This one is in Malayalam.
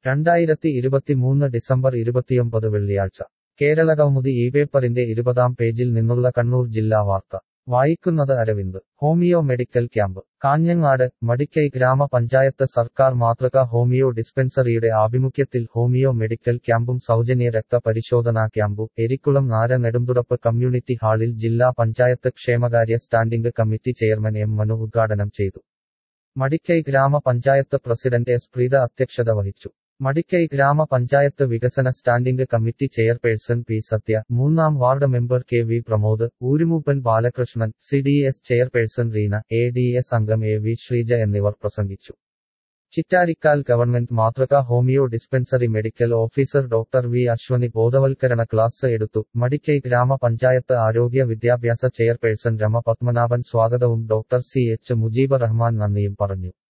രണ്ടായിരത്തി ഇരുപത്തിമൂന്ന് ഡിസംബർ ഇരുപത്തിയൊമ്പത് വെള്ളിയാഴ്ച കേരള കൗമുദി ഈ പേപ്പറിന്റെ ഇരുപതാം പേജിൽ നിന്നുള്ള കണ്ണൂർ ജില്ലാ വാർത്ത വായിക്കുന്നത് Aravind homeo medical camp Kanhangad Madikai ഗ്രാമപഞ്ചായത്ത് സർക്കാർ മാതൃക ഹോമിയോ ഡിസ്പെൻസറിയുടെ ആഭിമുഖ്യത്തിൽ ഹോമിയോ മെഡിക്കൽ ക്യാമ്പും സൗജന്യ രക്ത പരിശോധനാ ക്യാമ്പും എരിക്കുളം നാര നെടുന്തുറപ്പ് കമ്മ്യൂണിറ്റി ഹാളിൽ ജില്ലാ പഞ്ചായത്ത് ക്ഷേമകാര്യ standing committee chairman M Manu ഉദ്ഘാടനം ചെയ്തു മടിക്കൈ ഗ്രാമപഞ്ചായത്ത് പ്രസിഡന്റ് എസ് പ്രീത അധ്യക്ഷത വഹിച്ചു മടിക്കൈ ഗ്രാമപഞ്ചായത്ത് വികസന standing committee chairperson P Sathya മൂന്നാം ward member K V Pramod ഊരുമൂപ്പൻ Balakrishnan C D S chairperson Reena A D S അംഗം എ വി ശ്രീജ എന്നിവർ പ്രസംഗിച്ചു ചിറ്റാരിക്കാൽ ഗവൺമെന്റ് മാതൃക homeo dispensary medical officer doctor V Ashwini ബോധവൽക്കരണ ക്ലാസ് എടുത്തു മടിക്കൈ ഗ്രാമപഞ്ചായത്ത് ആരോഗ്യ വിദ്യാഭ്യാസ ചെയർപേഴ്സൺ രമ പത്മനാഭൻ സ്വാഗതവും doctor C H Mujeeb Rahman നന്ദിയും പറഞ്ഞു